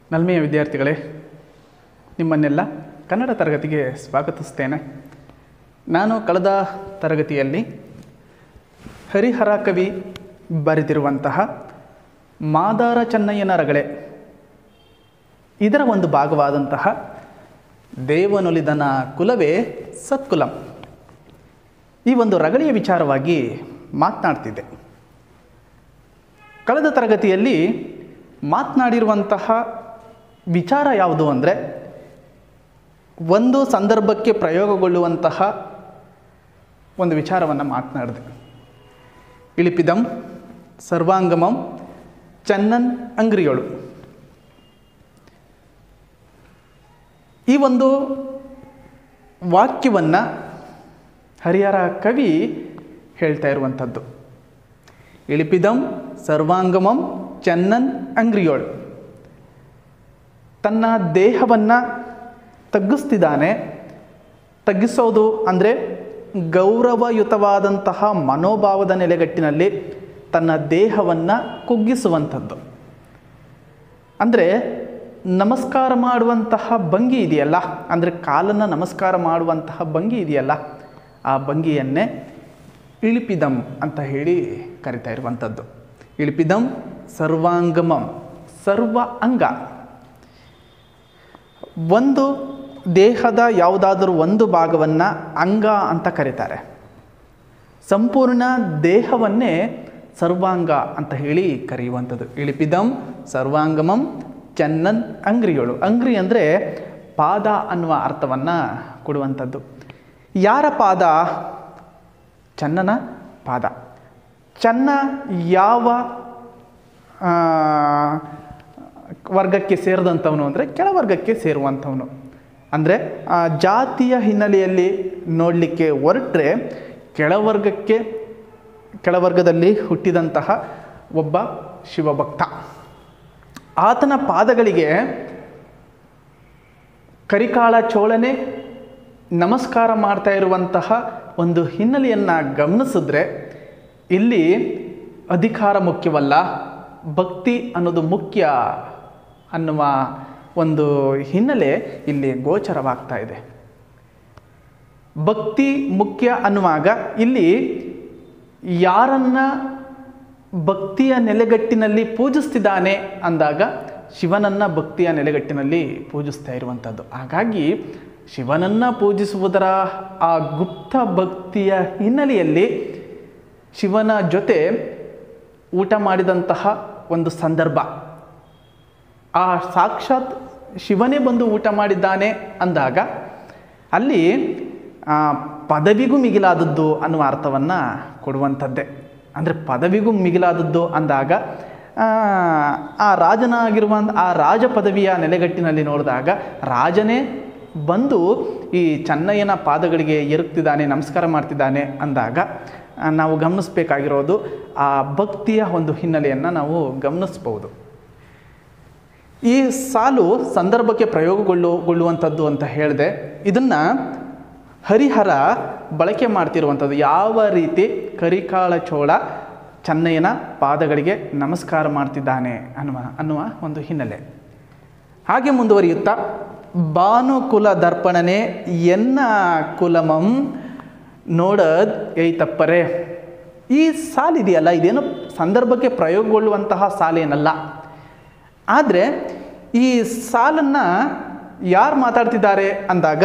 ನಲ್ಮೆಯ ವಿದ್ಯಾರ್ಥಿಗಳೇ ನಿಮ್ಮನ್ನೆಲ್ಲ ಕನ್ನಡ ತರಗತಿಗೆ ಸ್ವಾಗತಿಸ್ತೇನೆ ನಾನು ಕಳೆದ ತರಗತಿಯಲ್ಲಿ ಹರಿಹರ ಕವಿ ಬರೆದಿರುವಂತಹ ಮಾದಾರ ಚೆನ್ನಯ್ಯನ ರಗಳೆ ಇದರ ಒಂದು ಭಾಗವಾದಂತಹ ದೇವನೊಲಿದನ ಕುಲವೇ ಸತ್ಕುಲಂ ಈ ಒಂದು ರಗಳೆಯ ವಿಚಾರವಾಗಿ ಮಾತನಾಡ್ತಿದ್ದೆ ಕಳೆದ ತರಗತಿಯಲ್ಲಿ ಮಾತನಾಡಿರುವಂತಹ ವಿಚಾರ ಯಾವುದು ಅಂದರೆ ಒಂದು ಸಂದರ್ಭಕ್ಕೆ ಪ್ರಯೋಗಗೊಳ್ಳುವಂತಹ ಒಂದು ವಿಚಾರವನ್ನು ಮಾತನಾಡಿದೆ ಇಳಿಪಿದಂ ಸರ್ವಾಂಗಮಂ ಚನ್ನನ್ ಅಂಗ್ರಿಯೋಳು ಈ ಒಂದು ವಾಕ್ಯವನ್ನು ಹರಿಹರ ಕವಿ ಹೇಳ್ತಾ ಇರುವಂಥದ್ದು ಇಳಿಪಿದಂ ಸರ್ವಾಂಗಮಂ ಚನ್ನನ್ ಅಂಗ್ರಿಯೋಳ್ ತನ್ನ ದೇಹವನ್ನು ತಗ್ಗಿಸ್ತಿದ್ದಾನೆ ತಗ್ಗಿಸೋದು ಅಂದರೆ ಗೌರವಯುತವಾದಂತಹ ಮನೋಭಾವದ ನೆಲೆಗಟ್ಟಿನಲ್ಲಿ ತನ್ನ ದೇಹವನ್ನು ಕುಗ್ಗಿಸುವಂಥದ್ದು ಅಂದರೆ ನಮಸ್ಕಾರ ಮಾಡುವಂತಹ ಭಂಗಿ ಇದೆಯಲ್ಲ ಅಂದರೆ ಕಾಲನ್ನು ನಮಸ್ಕಾರ ಮಾಡುವಂತಹ ಭಂಗಿ ಇದೆಯಲ್ಲ ಆ ಭಂಗಿಯನ್ನೇ ಇಳಿಪಿದಂ ಅಂತ ಹೇಳಿ ಕರಿತಾ ಇರುವಂಥದ್ದು ಇಳಿಪಿದಂ ಸರ್ವಾಂಗಮಂ ಸರ್ವ ಅಂಗ ಒಂದು ದೇಹದ ಯಾವುದಾದರೂ ಒಂದು ಭಾಗವನ್ನು ಅಂಗ ಅಂತ ಕರೀತಾರೆ ಸಂಪೂರ್ಣ ದೇಹವನ್ನೇ ಸರ್ವಾಂಗ ಅಂತ ಹೇಳಿ ಕರೆಯುವಂಥದ್ದು ಇಳಿಪಿದಂ ಸರ್ವಾಂಗಮಂ ಚನ್ನನ್ ಅಂಗ್ರಿಗಳು ಅಂಗ್ರಿ ಅಂದರೆ ಪಾದ ಅನ್ನುವ ಅರ್ಥವನ್ನು ಕೊಡುವಂಥದ್ದು ಯಾರ ಪಾದ ಚನ್ನನ ಪಾದ ಚನ್ನ ಯಾವ ಆ, ವರ್ಗಕ್ಕೆ ಸೇರಿದಂಥವನು ಅಂದರೆ ಕೆಳವರ್ಗಕ್ಕೆ ಸೇರುವಂಥವನು ಅಂದರೆ ಆ ಜಾತಿಯ ಹಿನ್ನೆಲೆಯಲ್ಲಿ ನೋಡಲಿಕ್ಕೆ ಹೊರಟ್ರೆ ಕೆಳವರ್ಗಕ್ಕೆ ಕೆಳವರ್ಗದಲ್ಲಿ ಹುಟ್ಟಿದಂತಹ ಒಬ್ಬ ಶಿವಭಕ್ತ ಆತನ ಪಾದಗಳಿಗೆ ಕರಿಕಾಳ ಚೋಳನೆ ನಮಸ್ಕಾರ ಮಾಡ್ತಾ ಇರುವಂತಹ ಒಂದು ಹಿನ್ನೆಲೆಯನ್ನು ಗಮನಿಸಿದ್ರೆ ಇಲ್ಲಿ ಅಧಿಕಾರ ಮುಖ್ಯವಲ್ಲ ಭಕ್ತಿ ಅನ್ನೋದು ಮುಖ್ಯ ಅನ್ನುವ ಒಂದು ಹಿನ್ನೆಲೆ ಇಲ್ಲಿ ಗೋಚರವಾಗ್ತಾ ಇದೆ ಭಕ್ತಿ ಮುಖ್ಯ ಅನ್ನುವಾಗ ಇಲ್ಲಿ ಯಾರನ್ನ ಭಕ್ತಿಯ ನೆಲೆಗಟ್ಟಿನಲ್ಲಿ ಪೂಜಿಸ್ತಿದ್ದಾನೆ ಅಂದಾಗ ಶಿವನನ್ನ ಭಕ್ತಿಯ ನೆಲೆಗಟ್ಟಿನಲ್ಲಿ ಪೂಜಿಸ್ತಾ ಇರುವಂಥದ್ದು ಹಾಗಾಗಿ ಶಿವನನ್ನ ಪೂಜಿಸುವುದರ ಆ ಗುಪ್ತ ಭಕ್ತಿಯ ಹಿನ್ನೆಲೆಯಲ್ಲಿ ಶಿವನ ಜೊತೆ ಊಟ ಮಾಡಿದಂತಹ ಒಂದು ಸಂದರ್ಭ ಆ ಸಾಕ್ಷಾತ್ ಶಿವನೇ ಬಂದು ಊಟ ಮಾಡಿದ್ದಾನೆ ಅಂದಾಗ ಅಲ್ಲಿ ಆ, ಪದವಿಗೂ ಮಿಗಿಲಾದದ್ದು ಅನ್ನುವ ಅರ್ಥವನ್ನು ಕೊಡುವಂಥದ್ದೇ ಅಂದರೆ ಪದವಿಗೂ ಮಿಗಿಲಾದದ್ದು ಅಂದಾಗ ಆ, ಆ ರಾಜನಾಗಿರುವ ಆ ರಾಜ ಪದವಿಯ ನೆಲೆಗಟ್ಟಿನಲ್ಲಿ ನೋಡಿದಾಗ ರಾಜನೇ ಬಂದು ಈ ಚೆನ್ನಯ್ಯನ ಪಾದಗಳಿಗೆ ಎರಗ್ತಿದ್ದಾನೆ ನಮಸ್ಕಾರ ಮಾಡ್ತಿದ್ದಾನೆ ಅಂದಾಗ ಆ, ನಾವು ಗಮನಿಸಬೇಕಾಗಿರೋದು ಆ ಭಕ್ತಿಯ ಒಂದು ಹಿನ್ನೆಲೆಯನ್ನು ನಾವು ಗಮನಿಸ್ಬೋದು ಈ ಸಾಲು ಸಂದರ್ಭಕ್ಕೆ ಪ್ರಯೋಗಗೊಳ್ಳುಗೊಳ್ಳುವಂಥದ್ದು ಅಂತ ಹೇಳಿದೆ ಇದನ್ನು ಹರಿಹರ ಬಳಕೆ ಮಾಡ್ತಿರುವಂಥದ್ದು ಯಾವ ರೀತಿ ಕರಿಕಾಳ ಚೋಳ ಚೆನ್ನಯ್ಯನ ಪಾದಗಳಿಗೆ ನಮಸ್ಕಾರ ಮಾಡ್ತಿದ್ದಾನೆ ಅನ್ನುವ ಅನ್ನುವ ಒಂದು ಹಿನ್ನೆಲೆ ಹಾಗೆ ಮುಂದುವರಿಯುತ್ತಾ ಭಾನುಕುಲ ದರ್ಪಣನೆ ಎನ್ನ ಕುಲಮಂ ನೋಡದ್ ಏಯ್ತಪ್ಪರೆ ಈ ಸಾಲಿದೆಯಲ್ಲ ಇದೇನು ಸಂದರ್ಭಕ್ಕೆ ಪ್ರಯೋಗಗೊಳ್ಳುವಂತಹ ಸಾಲೇನಲ್ಲ ಆದರೆ ಈ ಸಾಲನ್ನು ಯಾರು ಮಾತಾಡ್ತಿದ್ದಾರೆ ಅಂದಾಗ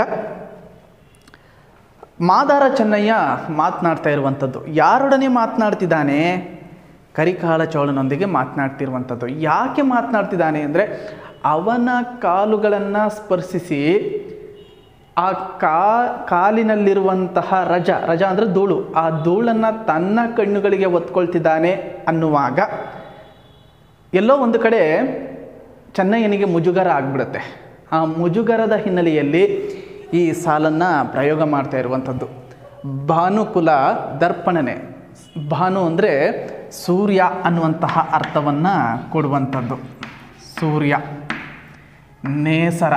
ಮಾದಾರ ಚೆನ್ನಯ್ಯ ಮಾತನಾಡ್ತಾ ಇರುವಂಥದ್ದು ಯಾರೊಡನೆ ಮಾತನಾಡ್ತಿದ್ದಾನೆ ಕರಿಕಾಳ ಚೋಳನೊಂದಿಗೆ ಮಾತನಾಡ್ತಿರುವಂಥದ್ದು ಯಾಕೆ ಮಾತನಾಡ್ತಿದ್ದಾನೆ ಅಂದರೆ ಅವನ ಕಾಲುಗಳನ್ನು ಸ್ಪರ್ಶಿಸಿ ಆ ಕಾ ಕಾಲಿನಲ್ಲಿರುವಂತಹ ರಜ ರಜ ಅಂದರೆ ಧೂಳು ಆ ಧೂಳನ್ನು ತನ್ನ ಕಣ್ಣುಗಳಿಗೆ ಒತ್ಕೊಳ್ತಿದ್ದಾನೆ ಅನ್ನುವಾಗ ಎಲ್ಲೋ ಒಂದು ಕಡೆ ಚೆನ್ನಯ್ಯನಿಗೆ ಮುಜುಗರ ಆಗ್ಬಿಡುತ್ತೆ ಆ ಮುಜುಗರದ ಹಿನ್ನೆಲೆಯಲ್ಲಿ ಈ ಸಾಲನ್ನು ಪ್ರಯೋಗ ಮಾಡ್ತಾ ಇರುವಂಥದ್ದು ಭಾನುಕುಲ ದರ್ಪಣನೆ ಭಾನು ಅಂದರೆ ಸೂರ್ಯ ಅನ್ನುವಂತಹ ಅರ್ಥವನ್ನು ಕೊಡುವಂಥದ್ದು ಸೂರ್ಯ ನೇಸರ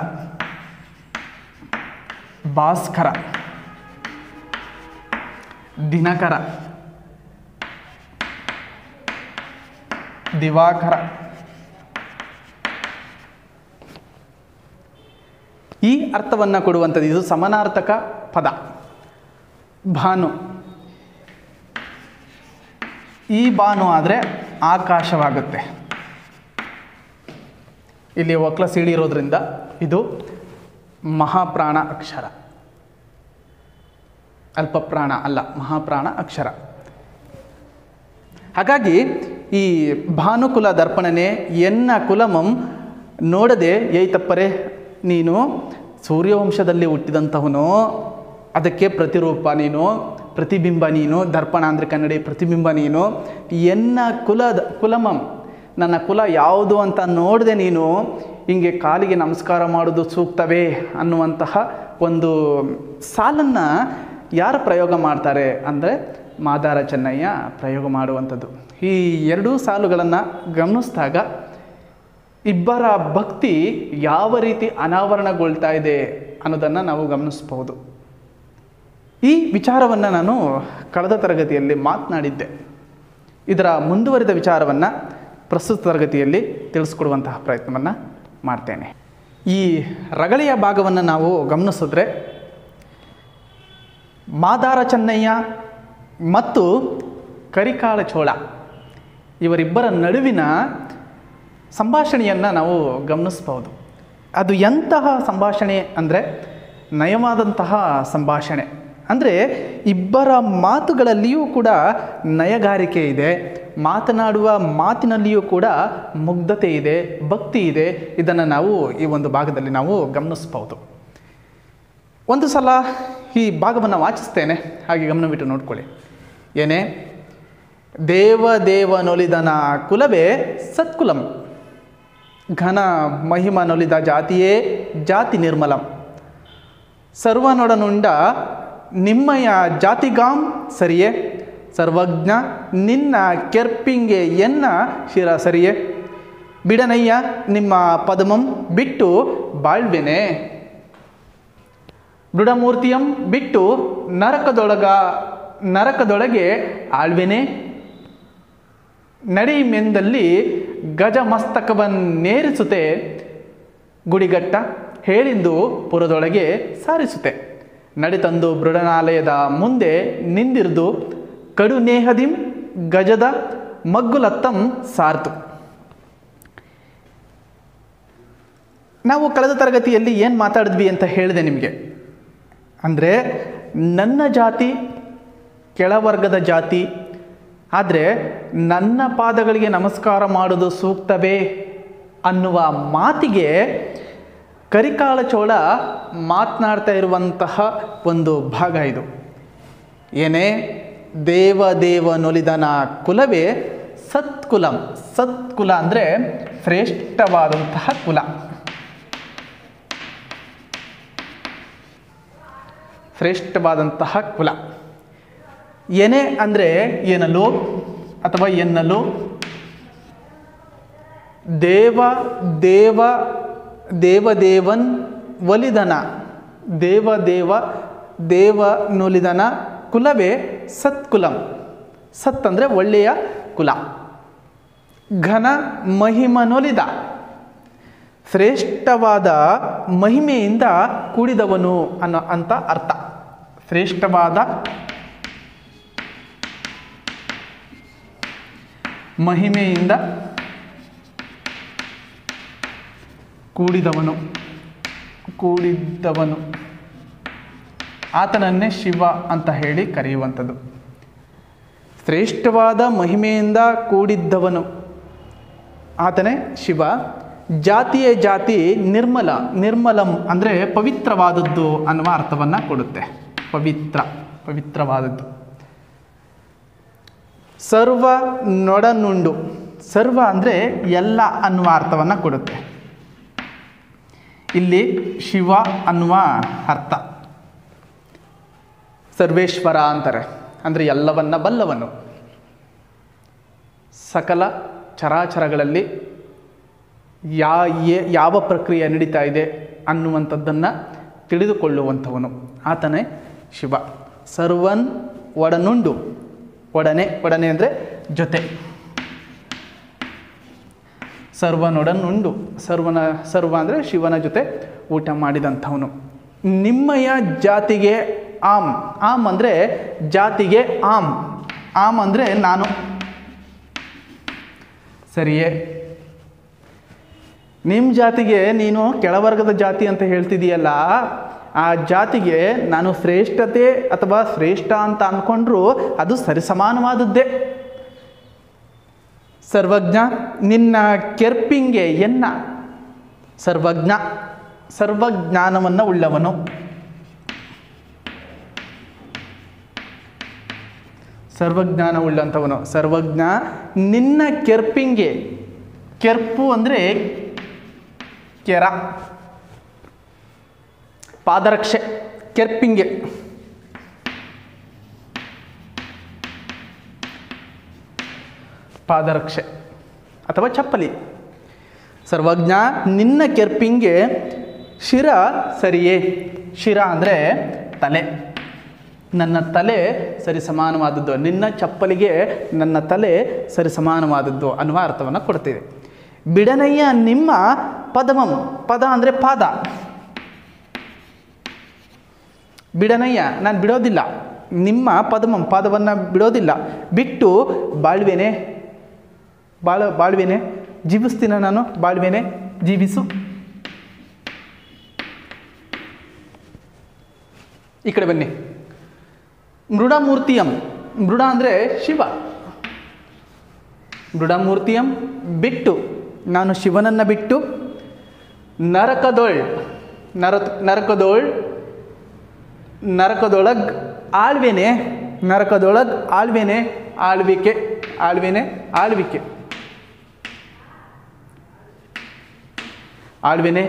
ಭಾಸ್ಕರ ದಿನಕರ ದಿವಾಕರ ಈ ಅರ್ಥವನ್ನು ಕೊಡುವಂಥದ್ದು ಇದು ಸಮಾನಾರ್ಥಕ ಪದ ಭಾನು ಈ ಭಾನು ಆದರೆ ಆಕಾಶವಾಗುತ್ತೆ ಇಲ್ಲಿ ಒಕ್ಲ ಸೀಳಿರೋದ್ರಿಂದ ಇದು ಮಹಾಪ್ರಾಣ ಅಕ್ಷರ ಅಲ್ಪ ಪ್ರಾಣ ಅಲ್ಲ ಮಹಾಪ್ರಾಣ ಅಕ್ಷರ ಹಾಗಾಗಿ ಈ ಭಾನುಕುಲ ದರ್ಪಣನೆ ಎನ್ನ ಕುಲಮಂ ನೋಡದೆ ಏಯ್ತಪ್ಪರೆ ನೀನು ಸೂರ್ಯವಂಶದಲ್ಲಿ ಹುಟ್ಟಿದಂಥವನು ಅದಕ್ಕೆ ಪ್ರತಿರೂಪ ನೀನು ಪ್ರತಿಬಿಂಬ ನೀನು ದರ್ಪಣ ಅಂದರೆ ಕನ್ನಡಿ ಪ್ರತಿಬಿಂಬ ನೀನು ಎನ್ನ ಕುಲದ ಕುಲಮಂ ನನ್ನ ಕುಲ ಯಾವುದು ಅಂತ ನೋಡದೆ ನೀನು ಹಿಂಗೆ ಕಾಲಿಗೆ ನಮಸ್ಕಾರ ಮಾಡೋದು ಸೂಕ್ತವೇ ಅನ್ನುವಂತಹ ಒಂದು ಸಾಲನ್ನು ಯಾರು ಪ್ರಯೋಗ ಮಾಡ್ತಾರೆ ಅಂದರೆ ಮಾದಾರ ಚೆನ್ನಯ್ಯ ಪ್ರಯೋಗ ಮಾಡುವಂಥದ್ದು ಈ ಎರಡೂ ಸಾಲುಗಳನ್ನು ಗಮನಿಸಿದಾಗ ಇಬ್ಬರ ಭಕ್ತಿ ಯಾವ ರೀತಿ ಅನಾವರಣಗೊಳ್ತಾ ಇದೆ ಅನ್ನೋದನ್ನು ನಾವು ಗಮನಿಸ್ಬೋದು ಈ ವಿಚಾರವನ್ನು ನಾನು ಕಳೆದ ತರಗತಿಯಲ್ಲಿ ಮಾತನಾಡಿದ್ದೆ ಇದರ ಮುಂದುವರಿದ ವಿಚಾರವನ್ನು ಪ್ರಸ್ತುತ ತರಗತಿಯಲ್ಲಿ ತಿಳಿಸ್ಕೊಡುವಂತಹ ಪ್ರಯತ್ನವನ್ನು ಮಾಡ್ತೇನೆ ಈ ರಗಳೆಯ ಭಾಗವನ್ನು ನಾವು ಗಮನಿಸಿದ್ರೆ ಮಾದಾರ ಚೆನ್ನಯ್ಯ ಮತ್ತು ಕರಿಕಾಳ ಚೋಳ ಇವರಿಬ್ಬರ ನಡುವಿನ ಸಂಭಾಷಣೆಯನ್ನು ನಾವು ಗಮನಿಸ್ಬೋದು ಅದು ಎಂತಹ ಸಂಭಾಷಣೆ ಅಂದರೆ ನಯವಾದಂತಹ ಸಂಭಾಷಣೆ ಅಂದರೆ ಇಬ್ಬರ ಮಾತುಗಳಲ್ಲಿಯೂ ಕೂಡ ನಯಗಾರಿಕೆ ಇದೆ ಮಾತನಾಡುವ ಮಾತಿನಲ್ಲಿಯೂ ಕೂಡ ಮುಗ್ಧತೆ ಇದೆ ಭಕ್ತಿ ಇದೆ ಇದನ್ನು ನಾವು ಈ ಒಂದು ಭಾಗದಲ್ಲಿ ನಾವು ಗಮನಿಸ್ಬೋದು ಒಂದು ಸಲ ಈ ಭಾಗವನ್ನು ವಾಚಿಸ್ತೇನೆ ಹಾಗೆ ಗಮನವಿಟ್ಟು ನೋಡ್ಕೊಳ್ಳಿ ಏನೇ ದೇವ ದೇವನೊಲಿದನ ಕುಲವೇ ಸತ್ಕುಲಂ ಘನ ಮಹಿಮನೊಲಿದ ಜಾತಿಯೇ ಜಾತಿ ನಿರ್ಮಲಂ ಸರ್ವನೊಡನುಂಡ ನಿಮ್ಮಯ ಜಾತಿಗಾಂ ಸರಿಯೇ ಸರ್ವಜ್ಞ ನಿನ್ನ ಕೆರ್ಪಿಂಗೆ ಎನ್ನ ಶಿರ ಸರಿಯೇ ಬಿಡನಯ್ಯ ನಿಮ್ಮ ಪದಮಂ ಬಿಟ್ಟು ಬಾಳ್ವೆನೆ ದೃಢಮೂರ್ತಿಯಂ ಬಿಟ್ಟು ನರಕದೊಳಗ ನರಕದೊಳಗೆ ಆಳ್ವೆನೆ ನಡಿ ಮೆಂದಲ್ಲಿ ಗಜಮಸ್ತಕವನ್ನೇರಿಸುತ್ತೆ ಗುಡಿಗಟ್ಟ ಹೇಳಿಂದು ಪುರದೊಳಗೆ ಸಾರಿಸುತ್ತೆ ನಡಿತಂದು ಮೃಡನಾಲಯದ ಮುಂದೆ ನಿಂದಿರ್ದು ಕಡುನೇಹದಿಂ ಗಜದ ಮಗ್ಗುಲತ್ತಂ ಸಾರ್ತು ನಾವು ಕಳೆದ ತರಗತಿಯಲ್ಲಿ ಏನು ಮಾತಾಡಿದ್ವಿ ಅಂತ ಹೇಳಿದೆ ನಿಮಗೆ ಅಂದರೆ ನನ್ನ ಜಾತಿ ಕೆಳವರ್ಗದ ಜಾತಿ ಆದರೆ ನನ್ನ ಪಾದಗಳಿಗೆ ನಮಸ್ಕಾರ ಮಾಡೋದು ಸೂಕ್ತವೇ ಅನ್ನುವ ಮಾತಿಗೆ ಕರಿಕಾಳ ಚೋಳ ಮಾತನಾಡ್ತಾ ಇರುವಂತಹ ಒಂದು ಭಾಗ ಇದು ಏನೇ ದೇವ ದೇವನೊಲಿದನ ಕುಲವೇ ಸತ್ಕುಲಂ ಸತ್ಕುಲ ಅಂದರೆ ಶ್ರೇಷ್ಠವಾದಂತಹ ಕುಲ ಶ್ರೇಷ್ಠವಾದಂತಹ ಕುಲ ಏನೇ ಅಂದರೆ ಏನಲು ಅಥವಾ ಎನ್ನಲು ದೇವ ದೇವ ದೇವದೇವನ್ ಒಲಿದನ ದೇವದೇವ ದೇವನೊಲಿದನ ಕುಲವೇ ಸತ್ಕುಲಂ ಸತ್ ಅಂದರೆ ಒಳ್ಳೆಯ ಕುಲ ಘನ ಮಹಿಮನೊಲಿದ ಶ್ರೇಷ್ಠವಾದ ಮಹಿಮೆಯಿಂದ ಕೂಡಿದವನು ಅನ್ನೋ ಅಂತ ಅರ್ಥ ಶ್ರೇಷ್ಠವಾದ ಮಹಿಮೆಯಿಂದ ಕೂಡಿದವನು ಕೂಡಿದ್ದವನು ಆತನನ್ನೇ ಶಿವ ಅಂತ ಹೇಳಿ ಕರೆಯುವಂಥದ್ದು ಶ್ರೇಷ್ಠವಾದ ಮಹಿಮೆಯಿಂದ ಕೂಡಿದ್ದವನು ಆತನೇ ಶಿವ ಜಾತಿಯೇ ಜಾತಿ ನಿರ್ಮಲ ನಿರ್ಮಲಂ ಅಂದರೆ ಪವಿತ್ರವಾದದ್ದು ಅನ್ನುವ ಅರ್ಥವನ್ನು ಕೊಡುತ್ತೆ ಪವಿತ್ರ ಪವಿತ್ರವಾದದ್ದು ಸರ್ವ ನೊಡನುಂಡು ಸರ್ವ ಅಂದರೆ ಎಲ್ಲ ಅನ್ನುವ ಅರ್ಥವನ್ನು ಕೊಡುತ್ತೆ ಇಲ್ಲಿ ಶಿವ ಅನ್ನುವ ಅರ್ಥ ಸರ್ವೇಶ್ವರ ಅಂತಾರೆ ಅಂದರೆ ಎಲ್ಲವನ್ನ ಬಲ್ಲವನು ಸಕಲ ಚರಾಚರಗಳಲ್ಲಿ ಯಾ ಏ- ಯಾವ ಪ್ರಕ್ರಿಯೆ ನಡೀತಾ ಇದೆ ಅನ್ನುವಂಥದ್ದನ್ನು ತಿಳಿದುಕೊಳ್ಳುವಂಥವನು ಆತನೇ ಶಿವ ಸರ್ವನ್ ಒಡನುಂಡು ಒಡನೆ ಒಡನೆ ಅಂದರೆ ಜೊತೆ ಸರ್ವನೊಡನುಂಡು ಸರ್ವನ ಸರ್ವ ಅಂದರೆ ಶಿವನ ಜೊತೆ ಊಟ ಮಾಡಿದಂಥವನು ನಿಮ್ಮಯ ಜಾತಿಗೆ ಆಮ್ ಆಮ್ ಅಂದರೆ ಜಾತಿಗೆ ಆಮ್ ಆಮ್ ಅಂದರೆ ನಾನು ಸರಿಯೇ ನಿಮ್ಮ ಜಾತಿಗೆ ನೀನು ಕೆಳವರ್ಗದ ಜಾತಿ ಅಂತ ಹೇಳ್ತಿದೀಯಲ್ಲ ಆ ಜಾತಿಗೆ ನಾನು ಶ್ರೇಷ್ಠತೆ ಅಥವಾ ಶ್ರೇಷ್ಠ ಅಂತ ಅಂದ್ಕೊಂಡ್ರು ಅದು ಸರಿಸಮಾನವಾದದ್ದೇ ಸರ್ವಜ್ಞ ನಿನ್ನ ಕೆರ್ಪಿಂಗೆ ಎನ್ನ ಸರ್ವಜ್ಞ ಸರ್ವಜ್ಞಾನವನ್ನು ಉಳ್ಳವನು ಸರ್ವಜ್ಞಾನ ಉಳ್ಳಂಥವನು ಸರ್ವಜ್ಞ ನಿನ್ನ ಕೆರ್ಪಿಂಗೆ ಕೆರ್ಪು ಅಂದರೆ ಕೆರ ಪಾದರಕ್ಷೆ ಕೆರ್ಪಿಂಗೆ ಪಾದರಕ್ಷೆ ಅಥವಾ ಚಪ್ಪಲಿ ಸರ್ವಜ್ಞ ನಿನ್ನ ಕೆರ್ಪಿಂಗೆ ಶಿರ ಸರಿಯೇ ಶಿರ ಅಂದರೆ ತಲೆ ನನ್ನ ತಲೆ ಸರಿ ಸಮಾನವಾದದ್ದು ನಿನ್ನ ಚಪ್ಪಲಿಗೆ ನನ್ನ ತಲೆ ಸರಿ ಸಮಾನವಾದದ್ದು ಅನ್ನುವ ಅರ್ಥವನ್ನು ಕೊಡ್ತೀವಿ ಬಿಡನಯ್ಯ ನಿಮ್ಮ ಪದಮಂ ಪದ ಅಂದರೆ ಪಾದ ಬಿಡನಯ್ಯ ನಾನು ಬಿಡೋದಿಲ್ಲ ನಿಮ್ಮ ಪದಮಂ ಪಾದವನ್ನು ಬಿಡೋದಿಲ್ಲ ಬಿಟ್ಟು ಬಾಳ್ವೇನೆ ಬಾಳ ಬಾಳ್ವೇನೆ ಜೀವಿಸ್ತೀನ ನಾನು ಬಾಳ್ವೇನೆ ಜೀವಿಸು ಈ ಕಡೆ ಬನ್ನಿ ಮೃಡಮೂರ್ತಿಯಂ ಮೃಡ ಅಂದರೆ ಶಿವ ಮೃಡಮೂರ್ತಿಯಂ ಬಿಟ್ಟು ನಾನು ಶಿವನನ್ನು ಬಿಟ್ಟು ನರಕದೊಳ್ ನರ ನರಕದೊಳ್ ನರಕದೊಳಗ್ ಆಳ್ವೇನೆ ನರಕದೊಳಗ್ ಆಳ್ವೇನೆ ಆಳ್ವಿಕೆ ಆಳ್ವೇನೆ ಆಳ್ವಿಕೆ ಆಳ್ವೇನೆ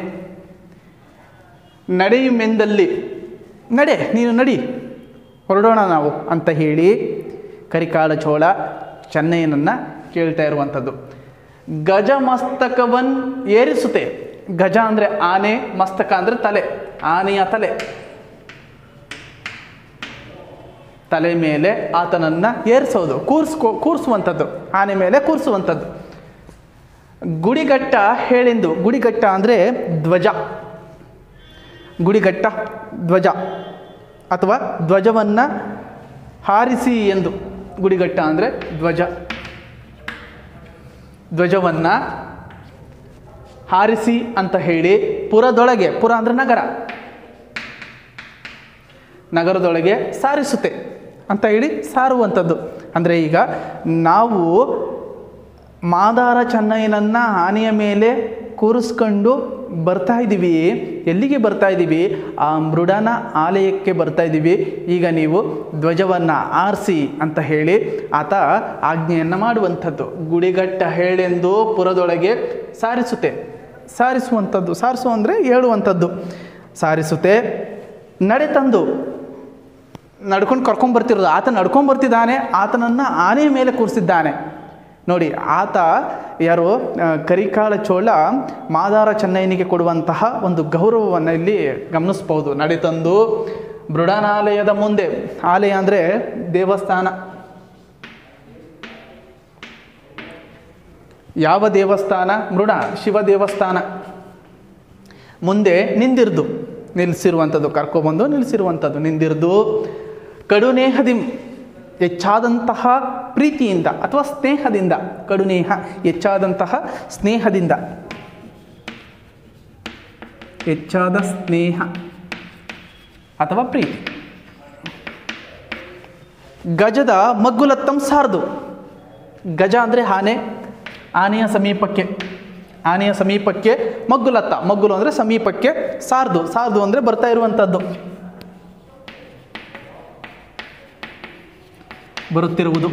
ನಡೆಯುಮೆಂದಲ್ಲಿ ನಡೆ ನೀನು ನಡಿ ಹೊರಡೋಣ ನಾವು ಅಂತ ಹೇಳಿ ಕರಿಕಾಲ ಚೋಳ ಚೆನ್ನಯ್ಯನನ್ನು ಕೇಳ್ತಾ ಇರುವಂಥದ್ದು ಗಜ ಮಸ್ತಕವನ್ ಏರಿಸುತ್ತೆ ಗಜ ಅಂದರೆ ಆನೆ ಮಸ್ತಕ ಅಂದರೆ ತಲೆ ಆನೆಯ ತಲೆ ತಲೆ ಮೇಲೆ ಆತನನ್ನು ಏರಿಸೋದು ಕೂರಿಸ್ಕೊ ಕೂರಿಸುವಂಥದ್ದು ಆನೆ ಮೇಲೆ ಕೂರಿಸುವಂಥದ್ದು ಗುಡಿಗಟ್ಟ ಹೇಳಿಂದು ಗುಡಿಗಟ್ಟ ಅಂದರೆ ಧ್ವಜ ಗುಡಿಗಟ್ಟ ಧ್ವಜ ಅಥವಾ ಧ್ವಜವನ್ನು ಹಾರಿಸಿ ಎಂದು ಗುಡಿಗಟ್ಟ ಅಂದರೆ ಧ್ವಜ ಧ್ವಜವನ್ನು ಹಾರಿಸಿ ಅಂತ ಹೇಳಿ ಪುರದೊಳಗೆ ಪುರ ಅಂದರೆ ನಗರ ನಗರದೊಳಗೆ ಸಾರಿಸುತ್ತೆ ಅಂತ ಹೇಳಿ ಸಾರುವಂಥದ್ದು ಅಂದರೆ ಈಗ ನಾವು ಮಾದಾರ ಚೆನ್ನಯ್ಯನನ್ನು ಆನೆಯ ಮೇಲೆ ಕೂರಿಸ್ಕೊಂಡು ಬರ್ತಾ ಇದ್ದೀವಿ ಎಲ್ಲಿಗೆ ಬರ್ತಾ ಇದ್ದೀವಿ ಆ ಮೃಡನ ಆಲಯಕ್ಕೆ ಬರ್ತಾ ಇದ್ದೀವಿ ಈಗ ನೀವು ಧ್ವಜವನ್ನು ಆರಿಸಿ ಅಂತ ಹೇಳಿ ಆತ ಆಜ್ಞೆಯನ್ನು ಮಾಡುವಂಥದ್ದು ಗುಡಿಗಟ್ಟ ಹೇಳೆಂದು ಪುರದೊಳಗೆ ಸಾರಿಸುತ್ತೆ ಸಾರಿಸುವಂಥದ್ದು ಸಾರಿಸು ಅಂದರೆ ಹೇಳುವಂಥದ್ದು ಸಾರಿಸುತ್ತೆ ನಡೆತಂದು ನಡ್ಕೊಂಡು ಕರ್ಕೊಂಬರ್ತಿರೋದು ಆತ ನಡ್ಕೊಂಬರ್ತಿದ್ದಾನೆ ಆತನನ್ನು ಆನೆಯ ಮೇಲೆ ಕೂರಿಸಿದ್ದಾನೆ ನೋಡಿ ಆತ ಯಾರು ಆ, ಕರಿಕಾಲ ಚೋಳ ಮಾದಾರ ಚೆನ್ನಯ್ಯನಿಗೆ ಕೊಡುವಂತಹ ಒಂದು ಗೌರವವನ್ನು ಇಲ್ಲಿ ಗಮನಿಸ್ಬೋದು ನಡೆತಂದು ಮೃಡನಾಲಯದ ಮುಂದೆ ಆಲಯ ಅಂದರೆ ದೇವಸ್ಥಾನ ಯಾವ ದೇವಸ್ಥಾನ ಮೃಡ ಶಿವ ದೇವಸ್ಥಾನ ಮುಂದೆ ನಿಂದಿರ್ದು ನಿಲ್ಲಿಸಿರುವಂಥದ್ದು ಕರ್ಕೊಬಂದು ನಿಲ್ಲಿಸಿರುವಂಥದ್ದು ನಿಂದಿರ್ದು ಕಡುನೇಹದಿಂ ಹೆಚ್ಚಾದಂತಹ ಪ್ರೀತಿಯಿಂದ ಅಥವಾ ಸ್ನೇಹದಿಂದ ಕಡುನೇಹ ಹೆಚ್ಚಾದಂತಹ ಸ್ನೇಹದಿಂದ ಹೆಚ್ಚಾದ ಸ್ನೇಹ ಅಥವಾ ಪ್ರೀತಿ ಗಜದ ಮಗ್ಗುಲತ್ತಂ ಸಾರ್ದು ಗಜ ಅಂದರೆ ಆನೆ ಆನೆಯ ಸಮೀಪಕ್ಕೆ ಆನೆಯ ಸಮೀಪಕ್ಕೆ ಮಗ್ಗುಲತ್ತ ಮಗ್ಗುಲು ಅಂದರೆ ಸಮೀಪಕ್ಕೆ ಸಾರ್ದು ಸಾರ್ದು ಅಂದರೆ ಬರ್ತಾ ಇರುವಂಥದ್ದು ಬರುತ್ತಿರುವುದು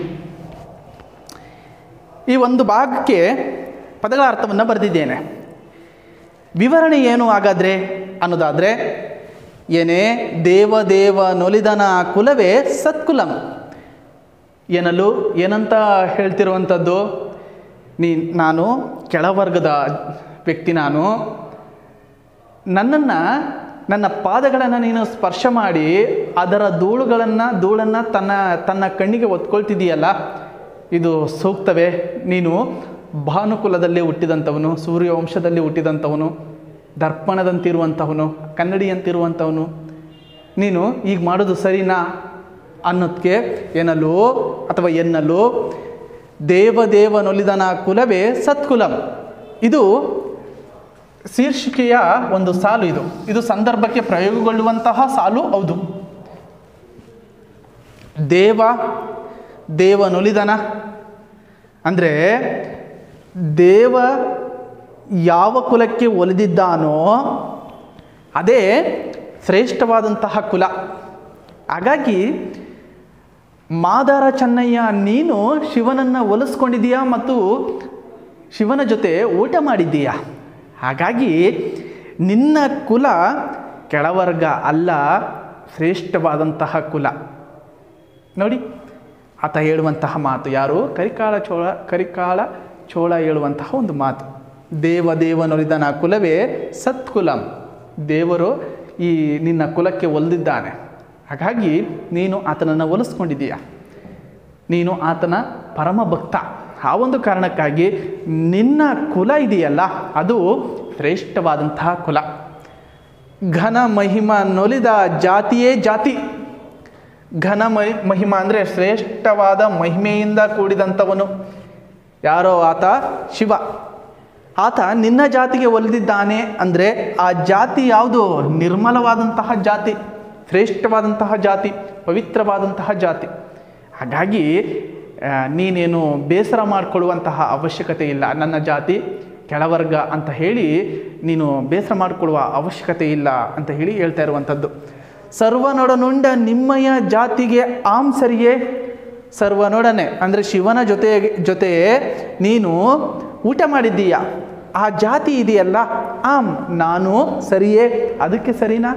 ಈ ಒಂದು ಭಾಗಕ್ಕೆ ಪದಗಳ ಅರ್ಥವನ್ನು ಬರೆದಿದ್ದೇನೆ ವಿವರಣೆ ಏನು ಹಾಗಾದರೆ ಅನ್ನೋದಾದರೆ ಏನೇ ದೇವದೇವ ನೊಲಿದನ ಕುಲವೇ ಸತ್ಕುಲಂ ಏನಲು ಏನಂತ ಹೇಳ್ತಿರುವಂಥದ್ದು ನೀ ನಾನು ಕೆಳವರ್ಗದ ವ್ಯಕ್ತಿ ನಾನು ನನ್ನನ್ನು ನನ್ನ ಪಾದಗಳನ್ನು ನೀನು ಸ್ಪರ್ಶ ಮಾಡಿ ಅದರ ಧೂಳುಗಳನ್ನು ಧೂಳನ್ನು ತನ್ನ ತನ್ನ ಕಣ್ಣಿಗೆ ಒತ್ಕೊಳ್ತಿದೀಯಲ್ಲ ಇದು ಸೂಕ್ತವೇ ನೀನು ಭಾನುಕುಲದಲ್ಲಿ ಹುಟ್ಟಿದಂಥವನು ಸೂರ್ಯವಂಶದಲ್ಲಿ ಹುಟ್ಟಿದಂಥವನು ದರ್ಪಣದಂತಿರುವಂಥವನು ಕನ್ನಡಿಯಂತಿರುವಂಥವನು ನೀನು ಈಗ ಮಾಡೋದು ಸರಿನಾ ಅನ್ನೋದಕ್ಕೆ ಏನಲ್ಲೋ ಅಥವಾ ಎನ್ನಲ್ಲೋ ದೇವದೇವನೊಲಿದನ ಕುಲವೇ ಸತ್ಕುಲಂ ಇದು ಶೀರ್ಷಿಕೆಯ ಒಂದು ಸಾಲು ಇದು ಇದು ಸಂದರ್ಭಕ್ಕೆ ಪ್ರಯೋಗಗೊಳ್ಳುವಂತಹ ಸಾಲು ಹೌದು ದೇವ ದೇವನೊಲಿದನ ಅಂದರೆ ದೇವ ಯಾವ ಕುಲಕ್ಕೆ ಒಲಿದಿದ್ದಾನೋ ಅದೇ ಶ್ರೇಷ್ಠವಾದಂತಹ ಕುಲ ಹಾಗಾಗಿ ಮಾದಾರ ಚೆನ್ನಯ್ಯ ನೀನು ಶಿವನನ್ನು ಒಲಿಸ್ಕೊಂಡಿದ್ದೀಯಾ ಮತ್ತು ಶಿವನ ಜೊತೆ ಊಟ ಮಾಡಿದ್ದೀಯಾ ಹಾಗಾಗಿ ನಿನ್ನ ಕುಲ ಕೆಳವರ್ಗ ಅಲ್ಲ ಶ್ರೇಷ್ಠವಾದಂತಹ ಕುಲ ನೋಡಿ ಆತ ಹೇಳುವಂತಹ ಮಾತು ಯಾರು ಕರಿಕಾಳ ಚೋಳ ಕರಿಕಾಳ ಚೋಳ ಹೇಳುವಂತಹ ಒಂದು ಮಾತು ದೇವ ದೇವನೊಲಿದನ ಕುಲವೇ ಸತ್ಕುಲಂ ದೇವರು ಈ ನಿನ್ನ ಕುಲಕ್ಕೆ ಒಲಿದಿದ್ದಾನೆ ಹಾಗಾಗಿ ನೀನು ಆತನನ್ನು ಒಲಿಸ್ಕೊಂಡಿದ್ದೀಯ ನೀನು ಆತನ ಪರಮ ಭಕ್ತ ಆ ಒಂದು ಕಾರಣಕ್ಕಾಗಿ ನಿನ್ನ ಕುಲ ಇದೆಯಲ್ಲ ಅದು ಶ್ರೇಷ್ಠವಾದಂತಹ ಕುಲ ಘನ ಮಹಿಮ ನೊಲಿದ ಜಾತಿಯೇ ಜಾತಿ ಘನ ಮಹಿ ಮಹಿಮ ಅಂದರೆ ಶ್ರೇಷ್ಠವಾದ ಮಹಿಮೆಯಿಂದ ಕೂಡಿದಂಥವನು ಯಾರೋ ಆತ ಶಿವ ಆತ ನಿನ್ನ ಜಾತಿಗೆ ಒಲಿದಿದ್ದಾನೆ ಅಂದರೆ ಆ ಜಾತಿ ಯಾವುದು ನಿರ್ಮಲವಾದಂತಹ ಜಾತಿ ಶ್ರೇಷ್ಠವಾದಂತಹ ಜಾತಿ ಪವಿತ್ರವಾದಂತಹ ಜಾತಿ ಹಾಗಾಗಿ ಆ, ನೀನೇನು ಬೇಸರ ಮಾಡಿಕೊಳ್ಳುವಂತಹ ಅವಶ್ಯಕತೆ ಇಲ್ಲ ನನ್ನ ಜಾತಿ ಕೆಳವರ್ಗ ಅಂತ ಹೇಳಿ ನೀನು ಬೇಸರ ಮಾಡಿಕೊಳ್ಳುವ ಅವಶ್ಯಕತೆ ಇಲ್ಲ ಅಂತ ಹೇಳಿ ಹೇಳ್ತಾ ಇರುವಂಥದ್ದು ಸರ್ವನೊಡನುಂಡ ನಿಮ್ಮಯ ಜಾತಿಗೆ ಆಂ ಸರಿಯೇ ಸರ್ವನೊಡನೆ ಅಂದರೆ ಶಿವನ ಜೊತೆ ಜೊತೆ ನೀನು ಊಟ ಮಾಡಿದ್ದೀಯ ಆ ಜಾತಿ ಇದೆಯಲ್ಲ ಆಮ್ ನಾನು ಸರಿಯೇ ಅದಕ್ಕೆ ಸರಿನಾ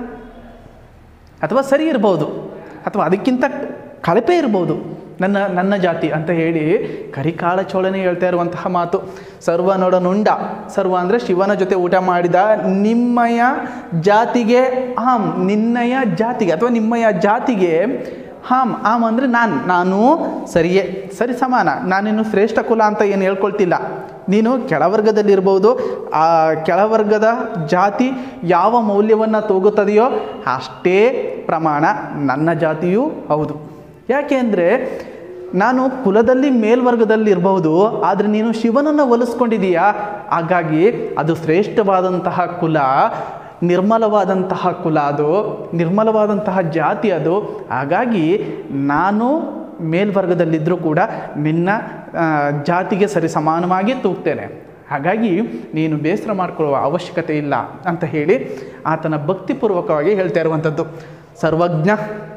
ಅಥವಾ ಸರಿ ಇರ್ಬೋದು ಅಥವಾ ಅದಕ್ಕಿಂತ ಕಳಪೆ ಇರ್ಬೋದು ನನ್ನ ನನ್ನ ಜಾತಿ ಅಂತ ಹೇಳಿ ಕರಿಕಾಳ ಚೋಳನೆ ಹೇಳ್ತಾ ಇರುವಂತಹ ಮಾತು ಸರ್ವನೊಡನುಂಡ ಸರ್ವ ಅಂದರೆ ಶಿವನ ಜೊತೆ ಊಟ ಮಾಡಿದ ನಿಮ್ಮಯ ಜಾತಿಗೆ ಹಾಂ ನಿನ್ನಯ ಜಾತಿಗೆ ಅಥವಾ ನಿಮ್ಮಯ ಜಾತಿಗೆ ಹಾಂ ಆಮ್ ಅಂದರೆ ನಾನು ನಾನು ಸರಿಯೇ ಸರಿ ಸಮಾನ ನಾನಿನ್ನು ಶ್ರೇಷ್ಠ ಕುಲ ಅಂತ ಏನು ಹೇಳ್ಕೊಳ್ತಿಲ್ಲ ನೀನು ಕೆಳವರ್ಗದಲ್ಲಿರ್ಬೋದು ಆ ಕೆಳವರ್ಗದ ಜಾತಿ ಯಾವ ಮೌಲ್ಯವನ್ನು ತೂಗುತ್ತದೆಯೋ ಅಷ್ಟೇ ಪ್ರಮಾಣ ನನ್ನ ಜಾತಿಯೂ ಹೌದು ಯಾಕೆ ಅಂದರೆ ನಾನು ಕುಲದಲ್ಲಿ ಮೇಲ್ವರ್ಗದಲ್ಲಿ ಇರಬಹುದು ಆದರೆ ನೀನು ಶಿವನನ್ನು ಒಲಿಸ್ಕೊಂಡಿದೀಯಾ ಹಾಗಾಗಿ ಅದು ಶ್ರೇಷ್ಠವಾದಂತಹ ಕುಲ ನಿರ್ಮಲವಾದಂತಹ ಕುಲ ಅದು ನಿರ್ಮಲವಾದಂತಹ ಜಾತಿ ಅದು ಹಾಗಾಗಿ ನಾನು ಮೇಲ್ವರ್ಗದಲ್ಲಿದ್ದರೂ ಕೂಡ ನಿನ್ನ ಆ, ಜಾತಿಗೆ ಸರಿ ಸಮಾನವಾಗಿ ತೂಗ್ತೇನೆ ಹಾಗಾಗಿ ನೀನು ಬೇಸರ ಮಾಡಿಕೊಳ್ಳುವ ಅವಶ್ಯಕತೆ ಇಲ್ಲ ಅಂತ ಹೇಳಿ ಆತನ ಭಕ್ತಿಪೂರ್ವಕವಾಗಿ ಹೇಳ್ತಾ ಇರುವಂಥದ್ದು ಸರ್ವಜ್ಞ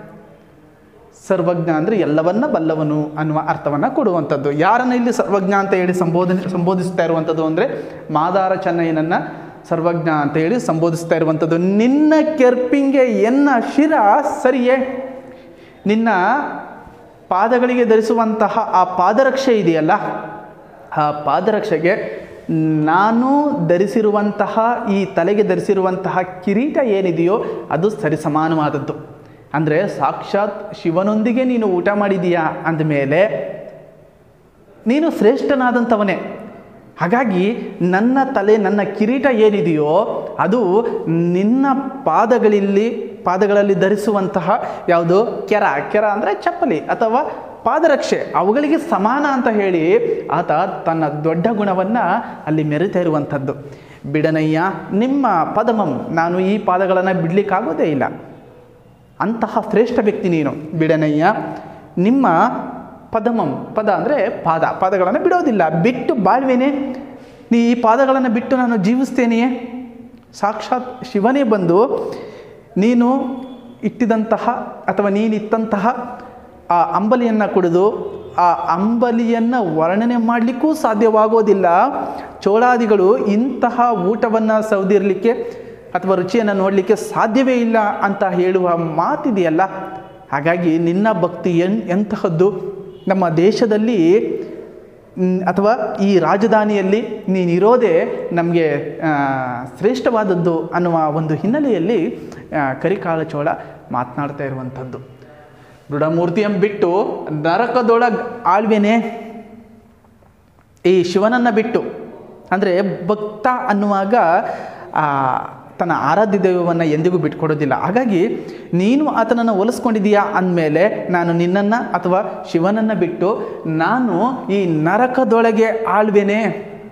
ಸರ್ವಜ್ಞ ಅಂದರೆ ಎಲ್ಲವನ್ನ ಬಲ್ಲವನು ಅನ್ನುವ ಅರ್ಥವನ್ನು ಕೊಡುವಂಥದ್ದು ಯಾರನ್ನು ಇಲ್ಲಿ ಸರ್ವಜ್ಞ ಅಂತ ಹೇಳಿ ಸಂಬೋಧನೆ ಸಂಬೋಧಿಸ್ತಾ ಇರುವಂಥದ್ದು ಅಂದರೆ ಮಾದಾರ ಚೆನ್ನಯ್ಯನನ್ನು ಸರ್ವಜ್ಞ ಅಂತ ಹೇಳಿ ಸಂಬೋಧಿಸ್ತಾ ಇರುವಂಥದ್ದು ನಿನ್ನ ಕೆರ್ಪಿಂಗೆ ಎನ್ನ ಶಿರ ಸರಿಯೇ ನಿನ್ನ ಪಾದಗಳಿಗೆ ಧರಿಸುವಂತಹ ಆ ಪಾದರಕ್ಷೆ ಇದೆಯಲ್ಲ ಆ ಪಾದರಕ್ಷೆಗೆ ನಾನು ಧರಿಸಿರುವಂತಹ ಈ ತಲೆಗೆ ಧರಿಸಿರುವಂತಹ ಕಿರೀಟ ಏನಿದೆಯೋ ಅದು ಸರಿಸಮಾನವಾದದ್ದು ಅಂದರೆ ಸಾಕ್ಷಾತ್ ಶಿವನೊಂದಿಗೆ ನೀನು ಊಟ ಮಾಡಿದೀಯಾ ಅಂದಮೇಲೆ ನೀನು ಶ್ರೇಷ್ಠನಾದಂಥವನೇ ಹಾಗಾಗಿ ನನ್ನ ತಲೆ ನನ್ನ ಕಿರೀಟ ಏನಿದೆಯೋ ಅದು ನಿನ್ನ ಪಾದಗಳಲ್ಲಿ ಪಾದಗಳಲ್ಲಿ ಧರಿಸುವಂತಹ ಯಾವುದು ಕೆರ ಕೆರ ಅಂದರೆ ಚಪ್ಪಲಿ ಅಥವಾ ಪಾದರಕ್ಷೆ ಅವುಗಳಿಗೆ ಸಮಾನ ಅಂತ ಹೇಳಿ ಆತ ತನ್ನ ದೊಡ್ಡ ಗುಣವನ್ನು ಅಲ್ಲಿ ಮೆರಿತಾ ಇರುವಂಥದ್ದು ಬಿಡನಯ್ಯ ನಿಮ್ಮ ಪದಮಂ ನಾನು ಈ ಪಾದಗಳನ್ನು ಬಿಡಲಿಕ್ಕಾಗೋದೇ ಇಲ್ಲ ಅಂತಹ ಶ್ರೇಷ್ಠ ವ್ಯಕ್ತಿ ನೀನು ಬಿಡನಯ್ಯ ನಿಮ್ಮ ಪದಮಂ ಪದ ಅಂದರೆ ಪಾದ ಪಾದಗಳನ್ನು ಬಿಡೋದಿಲ್ಲ ಬಿಟ್ಟು ಬಾಳ್ವೇನೆ ನೀ ಈ ಪಾದಗಳನ್ನು ಬಿಟ್ಟು ನಾನು ಜೀವಿಸ್ತೇನೆಯೇ ಸಾಕ್ಷಾತ್ ಶಿವನೇ ಬಂದು ನೀನು ಇಟ್ಟಿದಂತಹ ಅಥವಾ ನೀನಿತ್ತಂತಹ ಆ ಅಂಬಲಿಯನ್ನು ಕುಡಿದು ಆ ಅಂಬಲಿಯನ್ನು ವರ್ಣನೆ ಮಾಡಲಿಕ್ಕೂ ಸಾಧ್ಯವಾಗೋದಿಲ್ಲ ಚೋಳಾದಿಗಳು ಇಂತಹ ಊಟವನ್ನು ಸೌದಿರಲಿಕ್ಕೆ ಅಥವಾ ರುಚಿಯನ್ನು ನೋಡಲಿಕ್ಕೆ ಸಾಧ್ಯವೇ ಇಲ್ಲ ಅಂತ ಹೇಳುವ ಮಾತಿದೆಯಲ್ಲ ಹಾಗಾಗಿ ನಿನ್ನ ಭಕ್ತಿ ಎನ್ ಎಂತಹದ್ದು ನಮ್ಮ ದೇಶದಲ್ಲಿ ಮ್, ಅಥವಾ ಈ ರಾಜಧಾನಿಯಲ್ಲಿ ನೀನಿರೋದೇ ನಮಗೆ ಶ್ರೇಷ್ಠವಾದದ್ದು ಅನ್ನುವ ಒಂದು ಹಿನ್ನೆಲೆಯಲ್ಲಿ ಆ, ಕರಿಕಾಳ ಚೋಳ ಮಾತನಾಡ್ತಾ ಇರುವಂಥದ್ದು ದೃಢಮೂರ್ತಿಯನ್ನು ಬಿಟ್ಟು ನರಕದೊಳಗೆ ಆಳ್ವೇನೆ ಈ ಶಿವನನ್ನು ಬಿಟ್ಟು ಅಂದರೆ ಭಕ್ತ ಅನ್ನುವಾಗ ಆ, ತನ್ನ ಆರಾಧ್ಯ ದೈವವನ್ನು ಎಂದಿಗೂ ಬಿಟ್ಕೊಡೋದಿಲ್ಲ ಹಾಗಾಗಿ ನೀನು ಆತನನ್ನು ಒಲಿಸ್ಕೊಂಡಿದೀಯಾ ಅಂದಮೇಲೆ ನಾನು ನಿನ್ನನ್ನು ಅಥವಾ ಶಿವನನ್ನು ಬಿಟ್ಟು ನಾನು ಈ ನರಕದೊಳಗೆ ಆಳ್ವೇನೆ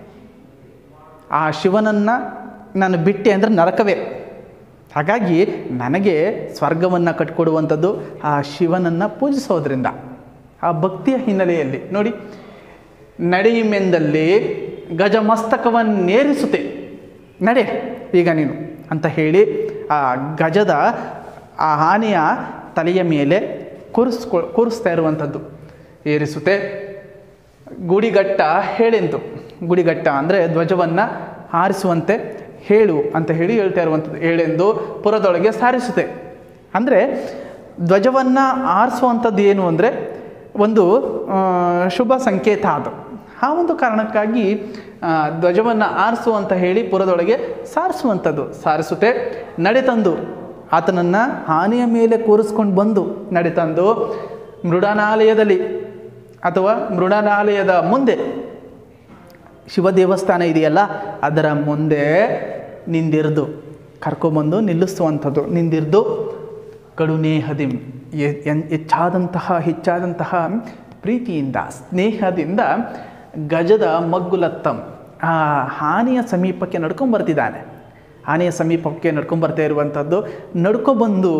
ಆ ಶಿವನನ್ನು ನಾನು ಬಿಟ್ಟೆ ಅಂದರೆ ನರಕವೇ ಹಾಗಾಗಿ ನನಗೆ ಸ್ವರ್ಗವನ್ನು ಕಟ್ಕೊಡುವಂಥದ್ದು ಆ ಶಿವನನ್ನು ಪೂಜಿಸೋದ್ರಿಂದ ಆ ಭಕ್ತಿಯ ಹಿನ್ನೆಲೆಯಲ್ಲಿ ನೋಡಿ ನಡೆಯುಮೆಂದಲ್ಲಿ ಗಜಮಸ್ತಕವನ್ನೇರಿಸುತ್ತೆ ನಡೆ ಈಗ ನೀನು ಅಂತ ಹೇಳಿ ಆ ಗಜದ ಆ ಆನೆಯ ತಲೆಯ ಮೇಲೆ ಕೂರಿಸ್ಕೊ ಕೂರಿಸ್ತಾ ಇರುವಂಥದ್ದು ಏರಿಸುತ್ತೆ ಗುಡಿಗಟ್ಟ ಹೇಳೆಂತು ಗುಡಿಗಟ್ಟ ಅಂದರೆ ಧ್ವಜವನ್ನು ಹಾರಿಸುವಂತೆ ಹೇಳು ಅಂತ ಹೇಳಿ ಹೇಳ್ತಾ ಇರುವಂಥದ್ದು ಹೇಳೆಂದು ಪುರದೊಳಗೆ ಸಾರಿಸುತ್ತೆ ಅಂದರೆ ಧ್ವಜವನ್ನು ಆರಿಸುವಂಥದ್ದು ಏನು ಅಂದರೆ ಒಂದು ಆ, ಶುಭ ಸಂಕೇತ ಅದು ಆ ಒಂದು ಕಾರಣಕ್ಕಾಗಿ ಆ, ಧ್ವಜವನ್ನು ಆರಿಸು ಅಂತ ಹೇಳಿ ಪುರದೊಳಗೆ ಸಾರಿಸುವಂಥದ್ದು ಸಾರಿಸುತ್ತೆ ನಡೆತಂದು ಆತನನ್ನು ಆನೆಯ ಮೇಲೆ ಕೂರಿಸ್ಕೊಂಡು ಬಂದು ನಡೆತಂದು ಮೃಡನಾಲಯದಲ್ಲಿ ಅಥವಾ ಮೃಡನಾಲಯದ ಮುಂದೆ ಶಿವ ದೇವಸ್ಥಾನ ಇದೆಯಲ್ಲ ಅದರ ಮುಂದೆ ನಿಂದಿರ್ದು ಕರ್ಕೊಂಬಂದು ನಿಲ್ಲಿಸುವಂಥದ್ದು ನಿಂದಿರ್ದು ಕಡುನೇಹದಿಂ ಎ- ಎನ್- ಹೆಚ್ಚಾದಂತಹ ಹೆಚ್ಚಾದಂತಹ ಪ್ರೀತಿಯಿಂದ ಸ್ನೇಹದಿಂದ ಗಜದ ಮಗ್ಗುಲತ್ತಂ ಆ ಆನೆಯ ಸಮೀಪಕ್ಕೆ ನಡ್ಕೊಂಬರ್ತಿದ್ದಾನೆ ಆನೆಯ ಸಮೀಪಕ್ಕೆ ನಡ್ಕೊಂಬರ್ತಾ ಇರುವಂಥದ್ದು ನಡ್ಕೊಬಂದು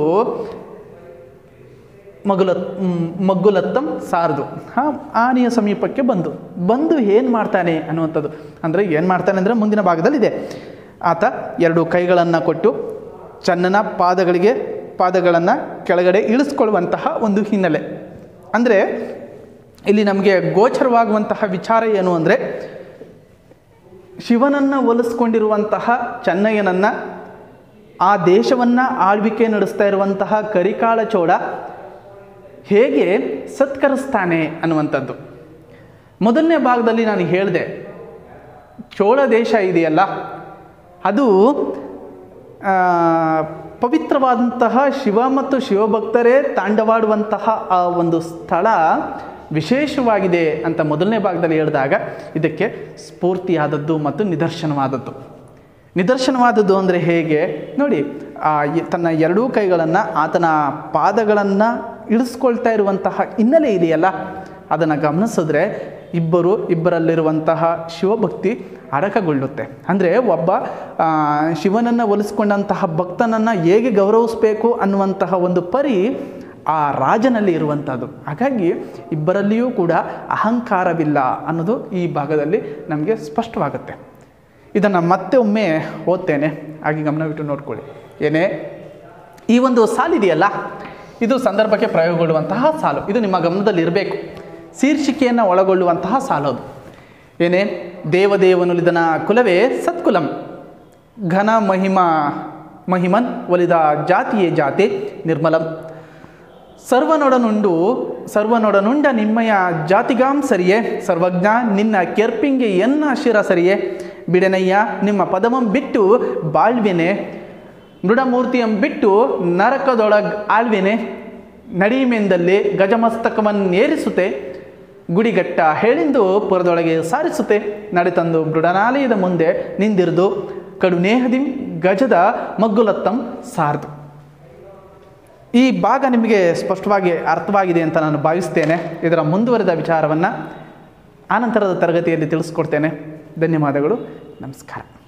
ಮಗುಲ ಮ್, ಮಗ್ಗುಲತ್ತಂ ಸಾರದು ಹಾಂ ಆನೆಯ ಸಮೀಪಕ್ಕೆ ಬಂದು ಬಂದು ಏನು ಮಾಡ್ತಾನೆ ಅನ್ನುವಂಥದ್ದು ಅಂದರೆ ಏನು ಮಾಡ್ತಾನೆ ಅಂದರೆ ಮುಂದಿನ ಭಾಗದಲ್ಲಿದೆ ಆತ ಎರಡು ಕೈಗಳನ್ನು ಕೊಟ್ಟು ಚನ್ನನ ಪಾದಗಳಿಗೆ ಪಾದಗಳನ್ನು ಕೆಳಗಡೆ ಇಳಿಸ್ಕೊಳ್ಳುವಂತಹ ಒಂದು ಹಿನ್ನೆಲೆ ಅಂದರೆ ಇಲ್ಲಿ ನಮಗೆ ಗೋಚರವಾಗುವಂತಹ ವಿಚಾರ ಏನು ಅಂದರೆ ಶಿವನನ್ನು ಒಲಿಸ್ಕೊಂಡಿರುವಂತಹ ಚೆನ್ನಯ್ಯನನ್ನು ಆ ದೇಶವನ್ನು ಆಳ್ವಿಕೆ ನಡೆಸ್ತಾ ಇರುವಂತಹ ಕರಿಕಾಳ ಚೋಳ ಹೇಗೆ ಸತ್ಕರಿಸ್ತಾನೆ ಅನ್ನುವಂಥದ್ದು ಮೊದಲನೇ ಭಾಗದಲ್ಲಿ ನಾನು ಹೇಳಿದೆ ಚೋಳ ದೇಶ ಇದೆಯಲ್ಲ ಅದು ಆ, ಪವಿತ್ರವಾದಂತಹ ಶಿವ ಮತ್ತು ಶಿವಭಕ್ತರೇ ತಾಂಡವಾಡುವಂತಹ ಆ ಒಂದು ಸ್ಥಳ ವಿಶೇಷವಾಗಿದೆ ಅಂತ ಮೊದಲನೇ ಭಾಗದಲ್ಲಿ ಹೇಳಿದಾಗ ಇದಕ್ಕೆ ಸ್ಫೂರ್ತಿಯಾದದ್ದು ಮತ್ತು ನಿದರ್ಶನವಾದದ್ದು ನಿದರ್ಶನವಾದದ್ದು ಅಂದರೆ ಹೇಗೆ ನೋಡಿ ಆ ಎ- ತನ್ನ ಎರಡೂ ಕೈಗಳನ್ನು ಆತನ ಪಾದಗಳನ್ನು ಇಳಿಸ್ಕೊಳ್ತಾ ಇರುವಂತಹ ಹಿನ್ನೆಲೆ ಇದೆಯಲ್ಲ ಅದನ್ನು ಗಮನಿಸಿದ್ರೆ ಇಬ್ಬರು ಇಬ್ಬರಲ್ಲಿರುವಂತಹ ಶಿವಭಕ್ತಿ ಅಡಕಗೊಳ್ಳುತ್ತೆ ಅಂದರೆ ಒಬ್ಬ ಆ, ಶಿವನನ್ನು ಒಲಿಸ್ಕೊಂಡಂತಹ ಭಕ್ತನನ್ನು ಹೇಗೆ ಗೌರವಿಸಬೇಕು ಅನ್ನುವಂತಹ ಒಂದು ಪರಿ ಆ ರಾಜನಲ್ಲಿ ಇರುವಂಥದ್ದು ಹಾಗಾಗಿ ಇಬ್ಬರಲ್ಲಿಯೂ ಕೂಡ ಅಹಂಕಾರವಿಲ್ಲ ಅನ್ನೋದು ಈ ಭಾಗದಲ್ಲಿ ನಮಗೆ ಸ್ಪಷ್ಟವಾಗುತ್ತೆ ಇದನ್ನು ಮತ್ತೆ ಒಮ್ಮೆ ಓದ್ತೇನೆ ಹಾಗೆ ಗಮನವಿಟ್ಟು ನೋಡ್ಕೊಳ್ಳಿ ಏನೇ ಈ ಒಂದು ಸಾಲಿದೆಯಲ್ಲ ಇದು ಸಂದರ್ಭಕ್ಕೆ ಪ್ರಯೋಗಗೊಳ್ಳುವಂತಹ ಸಾಲು ಇದು ನಿಮ್ಮ ಗಮನದಲ್ಲಿ ಇರಬೇಕು ಶೀರ್ಷಿಕೆಯನ್ನು ಒಳಗೊಳ್ಳುವಂತಹ ಸಾಲು ಅದು ಏನೇ ದೇವದೇವನುಲಿದನ ಕುಲವೇ ಸತ್ಕುಲಂ ಘನ ಮಹಿಮಾ ಮಹಿಮನ್ ಒಲಿದ ಜಾತಿಯೇ ಜಾತಿ ನಿರ್ಮಲಂ ಸರ್ವನೊಡನುಂಡು ಸರ್ವನೊಡನುಂಡ ನಿಮ್ಮಯ ಜಾತಿಗಾಂ ಸರಿಯೇ ಸರ್ವಜ್ಞ ನಿನ್ನ ಕೆರ್ಪಿಂಗೆ ಎನ್ನ ಶಿರ ಸರಿಯೇ ಬಿಡನಯ್ಯ ನಿಮ್ಮ ಪದಮಂ ಬಿಟ್ಟು ಬಾಳ್ವೆನೆ ಮೃಡಮೂರ್ತಿಯಂ ಬಿಟ್ಟು ನರಕದೊಳಗ್ ಆಳ್ವೆನೆ ನಡಿಮೆಂದಲ್ಲಿ ಗಜಮಸ್ತಕವನ್ನೇರಿಸುತ್ತೆ ಗುಡಿಗಟ್ಟ ಹೇಳಿಂದು ಪುರದೊಳಗೆ ಸಾರಿಸುತ್ತೆ ನಡೆತಂದು ಮೃಡನಾಲಯದ ಮುಂದೆ ನಿಂದಿರಿದು ಕಡುನೇಹದಿ ಗಜದ ಮಗ್ಗುಲತ್ತಂ ಸಾರ್ದು ಈ ಭಾಗ ನಿಮಗೆ ಸ್ಪಷ್ಟವಾಗಿ ಅರ್ಥವಾಗಿದೆ ಅಂತ ನಾನು ಭಾವಿಸ್ತೇನೆ ಇದರ ಮುಂದುವರೆದ ವಿಚಾರವನ್ನು ಆನಂತರದ ತರಗತಿಯಲ್ಲಿ ತಿಳಿಸ್ಕೊಡ್ತೇನೆ ಧನ್ಯವಾದಗಳು ನಮಸ್ಕಾರ